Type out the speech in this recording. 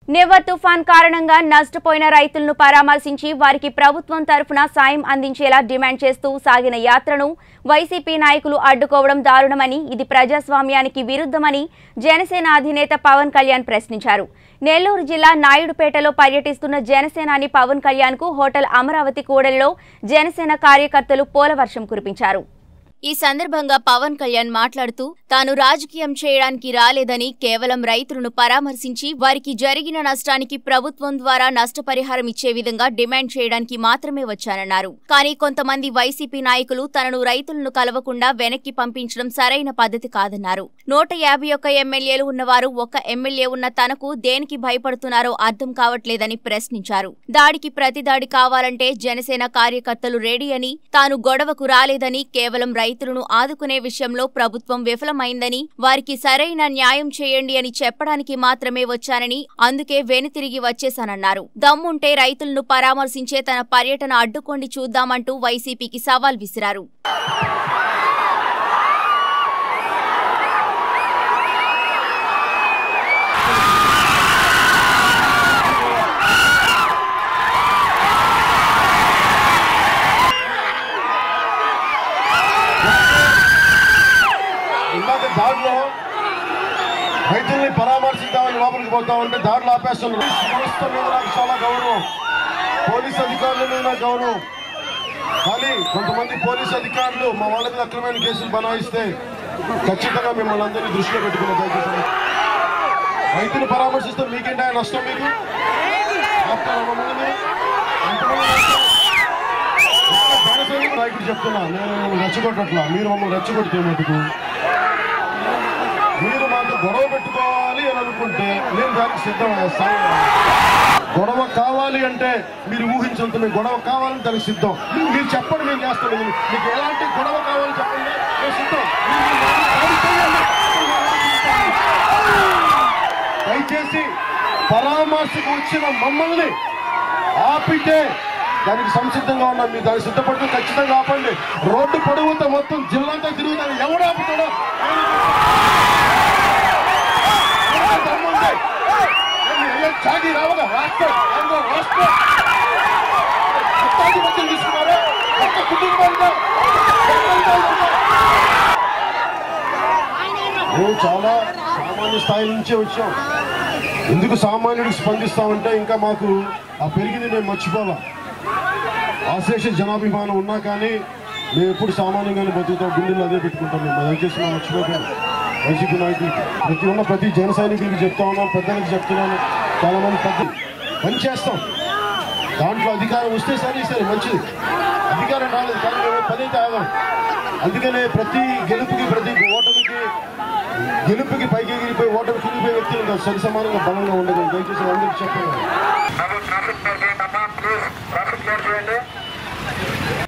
నివర్ తుఫాన్ కారణంగా నష్టపోయిన రైతులను పరామర్శించి వారికి ప్రభుత్వం తరఫున సాయం అందించేలా డిమాండ్ చేస్తూ సాగిన యాత్రను వైసీపీ నాయకులు అడ్డుకోవడం దారుణమని ఇది ప్రజాస్వామ్యానికి విరుద్ధమని జనసేన అధినేత పవన్ కళ్యాణ్ ప్రశ్నించారు నెల్లూరు జిల్లా నాయుడుపేటలో పర్యటిస్తున్న జనసేనాని పవన్ కళ్యాణ్ కు హోటల్ అమరావతి కూడలిలో జనసేన కార్యకర్తలు పోలవర్షం కురిపించారు ఈ సందర్భంగా పవన్ కళ్యాణ్ మాట్లాడుతూ తాను రాజకీయం చేయడానికి రాలేదని కేవలం రైతులను పరామర్శించి వారికి జరిగిన నష్టానికి ప్రభుత్వం ద్వారా నష్టపరిహారం ఇచ్చే విధంగా డిమాండ్ చేయడానికి మాత్రమే వచ్చానన్నారు కానీ కొంతమంది వైసీపీ నాయకులు తనను రైతులను కలవకుండా వెనక్కి పంపించడం సరైన పద్ధతి కాదన్నారు నూట యాభై ఒక్క ఎమ్మెల్యేలు ఉన్నవారు ఒక్క ఎమ్మెల్యే ఉన్న తనకు దేనికి భయపడుతున్నారో అర్థం కావట్లేదని ప్రశ్నించారు దాడికి ప్రతిదాడి కావాలంటే జనసేన కార్యకర్తలు రెడీ అని తాను గొడవకు రాలేదని కేవలం రైతులను ఆదుకునే విషయంలో ప్రభుత్వం విఫలమైందని వారికి సరైన న్యాయం చేయండి అని చెప్పడానికి మాత్రమే వచ్చానని అందుకే వెనుతిరిగి వచ్చేశానన్నారు దమ్ముంటే రైతులను పరామర్శించే తన పర్యటన అడ్డుకోండి చూద్దామంటూ వైసీపీకి సవాల్ విసిరారు ఇందాక దారిలో రైతుల్ని పరామర్శిద్దామని లోపలికి పోతా ఉంటే దారిలో ఆపేస్తున్నారు వ్యవస్థ మీద నాకు చాలా గౌరవం పోలీస్ అధికారుల మీద నాకు గౌరవం కానీ కొంతమంది పోలీస్ అధికారులు మా వాళ్ళ మీద అక్రమైన కేసులు బనాయిస్తే ఖచ్చితంగా మిమ్మల్ని అందరినీ దృష్టిలో పెట్టుకున్న దయచేసి రైతులు పరామర్శిస్తే మీకేంటి ఆయన నష్టం మీకు ఆపుతారా మమ్మల్ని మీరు? ఎంతమంది నష్టం? ఒక్క జనసైనిక నాయకుడు చెప్తున్నా నేను రెచ్చగొట్టట్లా మీరు మమ్మల్ని రెచ్చగొడితే మటుకు మీరు మాతో గొడవ పెట్టుకోవాలి అని అనుకుంటే నేను దానికి సిద్ధం గొడవ కావాలి అంటే మీరు ఊహించంత మేము గొడవ కావాలని దానికి సిద్ధం మీరు- మీరు చెప్పండి మేము చేస్తాం ఇది. మీకు ఎలాంటి గొడవ కావాలి చెప్పండి మేము సిద్ధం మీరు దాడి చేయండి. దయచేసి పరామర్శకు వచ్చిన మమ్మల్ని ఆపితే దానికి సంసిద్ధంగా ఉన్నాం మీరు దానికి సిద్ధపడుతూ ఖచ్చితంగా ఆపండి రోడ్డు పొడవుతో మొత్తం జిల్లాంతా తిరుగుతాను ఎవడు ఆపుతాడో ఎవరికి దమ్ముంది? ఏంది, ఏ చాగి రావగా రాష్ట్రం ఆంధ్ర రాష్ట్రం గుత్తాధిపత్యం తీసుకున్నారా ఒక్క కుటుంబంలో మేము చాలా సామాన్య స్థాయి నుంచే వచ్చాం ఎందుకు సామాన్యుడికి స్పందిస్తామంటే ఇంకా మాకు ఆ పెరిగింది మేము మర్చిపోవాలా ఆశేష జనాభిమానం ఉన్నా కానీ మేము ఎప్పుడు సామాన్యంగానే బతుకుతాం గుండెలు అదే పెట్టుకుంటాం మేము దయచేసి మేము మర్చిపోతాం వైసీపీ నాయకులకి ప్రతి ఉన్న ప్రతి జన సైనికులకి చెప్తా ఉన్నాం పెద్దలకి చెప్తున్నాను చాలా మంది పెద్ద పని చేస్తాం దాంట్లో అధికారం వస్తే సరే సరే మంచిది అధికారం రాలేదు కానీ మేము పని అయితే ఆగాం అందుకనే ప్రతి గెలుపుకి ప్రతి ఓటమికి గెలుపుకి పైకి ఎగిరిపోయి ఓటమి కిందిపోయే వ్యక్తులు కాదు సరి సమానంగా బలంగా ఉండదు దయచేసి అందరికీ చెప్పండి ట్రాఫిక్ క్లియర్ చేయండి అమ్మా ప్లీజ్ ట్రాఫిక్ క్లియర్ చేయండి